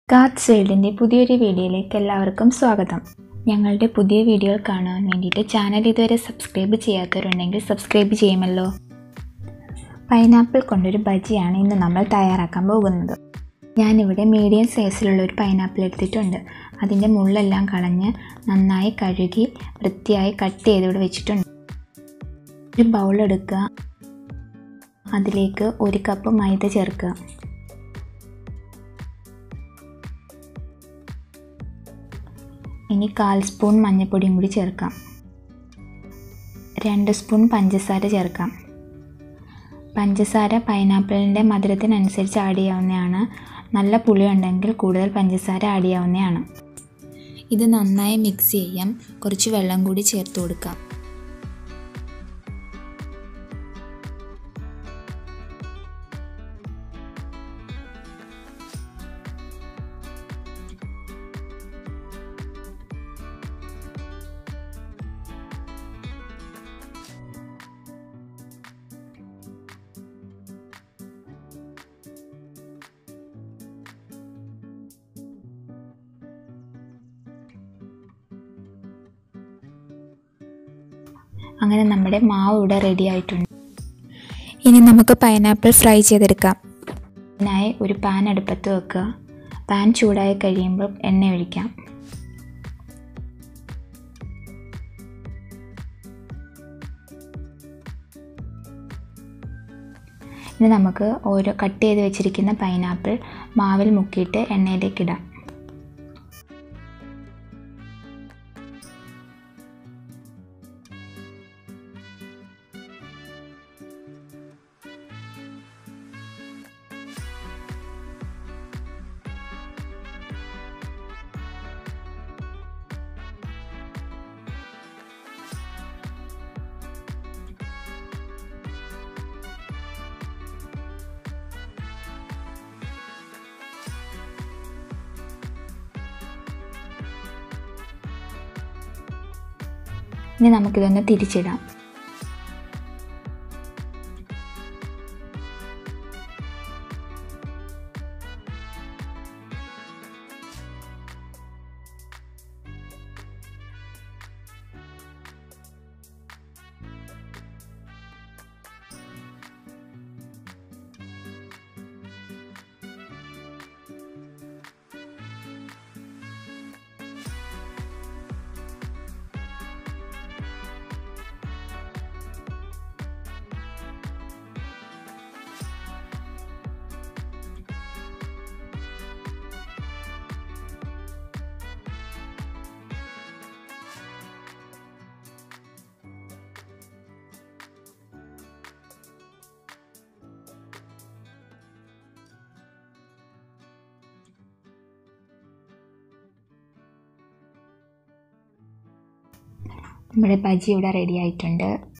carts വേൾഡിൻ്റെ പുതിയൊരു വീഡിയോയിലേക്ക് എല്ലാവർക്കും സ്വാഗതം ഞങ്ങളുടെ പുതിയ വീഡിയോകൾ കാണാൻ വേണ്ടിയിട്ട് ചാനൽ ഇതുവരെ സബ്സ്ക്രൈബ് ചെയ്യാത്തവരുണ്ടെങ്കിൽ സബ്സ്ക്രൈബ് ചെയ്യുമല്ലോ പൈനാപ്പിൾ കൊണ്ടൊരു ബജിയാണ് ഇന്ന് നമ്മൾ തയ്യാറാക്കാൻ പോകുന്നത് ഞാനിവിടെ മീഡിയം സൈസിലുള്ള ഒരു പൈനാപ്പിൾ എടുത്തിട്ടുണ്ട് അതിൻ്റെ മുള്ളെല്ലാം കളഞ്ഞ് നന്നായി കഴുകി വൃത്തിയായി കട്ട് ചെയ്ത് ഇവിടെ വെച്ചിട്ടുണ്ട് ഒരു ബൗൾ എടുക്കുക അതിലേക്ക് ഒരു കപ്പ് മൈദ ചേർക്കുക ഇനി കാൽ സ്പൂൺ മഞ്ഞൾപ്പൊടിയും കൂടി ചേർക്കാം രണ്ട് സ്പൂൺ പഞ്ചസാര ചേർക്കാം പഞ്ചസാര പൈനാപ്പിളിൻ്റെ മധുരത്തിനനുസരിച്ച് ആഡ് ചെയ്യാവുന്നതാണ് നല്ല പുളി ഉണ്ടെങ്കിൽ കൂടുതൽ പഞ്ചസാര ആഡ് ചെയ്യാവുന്നതാണ് ഇത് നന്നായി മിക്സ് ചെയ്യാം കുറച്ച് വെള്ളം കൂടി ചേർത്ത് കൊടുക്കാം അങ്ങനെ നമ്മുടെ മാവ് ഇവിടെ റെഡി ആയിട്ടുണ്ട് ഇനി നമുക്ക് പൈനാപ്പിൾ ഫ്രൈ ചെയ്തെടുക്കാം അതിനായി ഒരു പാൻ അടുപ്പത്ത് വെക്കുക പാൻ ചൂടായി കഴിയുമ്പോൾ എണ്ണ ഒഴിക്കാം ഇനി നമുക്ക് ഓരോ കട്ട് ചെയ്ത് വെച്ചിരിക്കുന്ന പൈനാപ്പിൾ മാവിൽ മുക്കിയിട്ട് എണ്ണയിലേക്ക് ഇടാം ഇനി നമുക്കിതൊന്ന് തിരിച്ചിടാം നമ്മുടെ ബജി ഇവിടെ റെഡി ആയിട്ടുണ്ട്